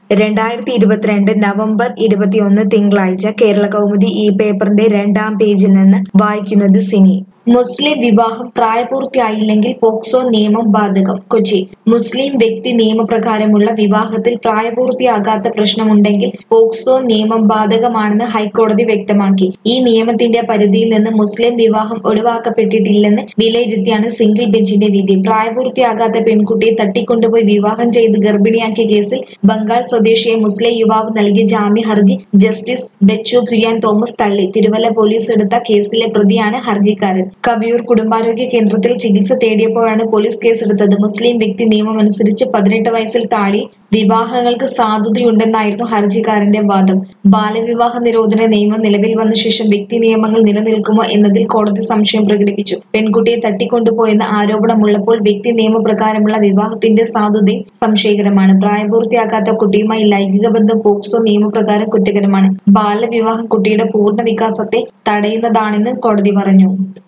രണ്ടായിരത്തി ഇരുപത്തിരണ്ട് നവംബർ ഇരുപത്തിയൊന്ന് തിങ്കളാഴ്ച കേരള കൗമുദി ഈ പേപ്പറിന്റെ രണ്ടാം പേജിൽ നിന്ന് വായിക്കുന്നത് സിനി മുസ്ലിം വിവാഹം പ്രായപൂർത്തിയായില്ലെങ്കിൽ പോക്സോ നിയമം ബാധകം കൊച്ചി മുസ്ലിം വ്യക്തി നിയമപ്രകാരമുള്ള വിവാഹത്തിൽ പ്രായപൂർത്തിയാകാത്ത പ്രശ്നമുണ്ടെങ്കിൽ പോക്സോ നിയമം ബാധകമാണെന്ന് ഹൈക്കോടതി വ്യക്തമാക്കി ഈ നിയമത്തിന്റെ പരിധിയിൽ നിന്ന് മുസ്ലിം വിവാഹം ഒഴിവാക്കപ്പെട്ടിട്ടില്ലെന്ന് വിലയിരുത്തിയാണ് സിംഗിൾ ബെഞ്ചിന്റെ വിധി പ്രായപൂർത്തിയാകാത്ത പെൺകുട്ടിയെ തട്ടിക്കൊണ്ടുപോയി വിവാഹം ചെയ്ത് ഗർഭിണിയാക്കിയ കേസിൽ ബംഗാൾ സ്വദേശിയെ മുസ്ലിം യുവാവ് നൽകിയ ജാമ്യ ഹർജി ജസ്റ്റിസ് ബെച്ചു കുര്യാൻ തോമസ് തള്ളി തിരുവല്ല പോലീസ് എടുത്ത കേസിലെ പ്രതിയാണ് ഹർജിക്കാരൻ കവിയൂർ കുടുംബാരോഗ്യ കേന്ദ്രത്തിൽ ചികിത്സ തേടിയപ്പോഴാണ് പോലീസ് കേസെടുത്തത് മുസ്ലിം വ്യക്തി നിയമമനുസരിച്ച് പതിനെട്ട് വയസ്സിൽ താഴെ വിവാഹങ്ങൾക്ക് സാധുതയുണ്ടെന്നായിരുന്നു ഹർജിക്കാരന്റെ വാദം ബാലവിവാഹ നിരോധന നിയമം നിലവിൽ വന്ന ശേഷം വ്യക്തി നിയമങ്ങൾ നിലനിൽക്കുമോ എന്നതിൽ കോടതി സംശയം പ്രകടിപ്പിച്ചു പെൺകുട്ടിയെ തട്ടിക്കൊണ്ടുപോയെന്ന ആരോപണമുള്ളപ്പോൾ വ്യക്തി നിയമപ്രകാരമുള്ള വിവാഹത്തിന്റെ സാധുതയും സംശയകരമാണ് പ്രായപൂർത്തിയാകാത്ത കുട്ടിയുമായി ലൈംഗിക ബന്ധം പോക്സോ നിയമപ്രകാരം കുറ്റകരമാണ് ബാലവിവാഹം കുട്ടിയുടെ പൂർണ്ണ വികാസത്തെ തടയുന്നതാണെന്നും കോടതി പറഞ്ഞു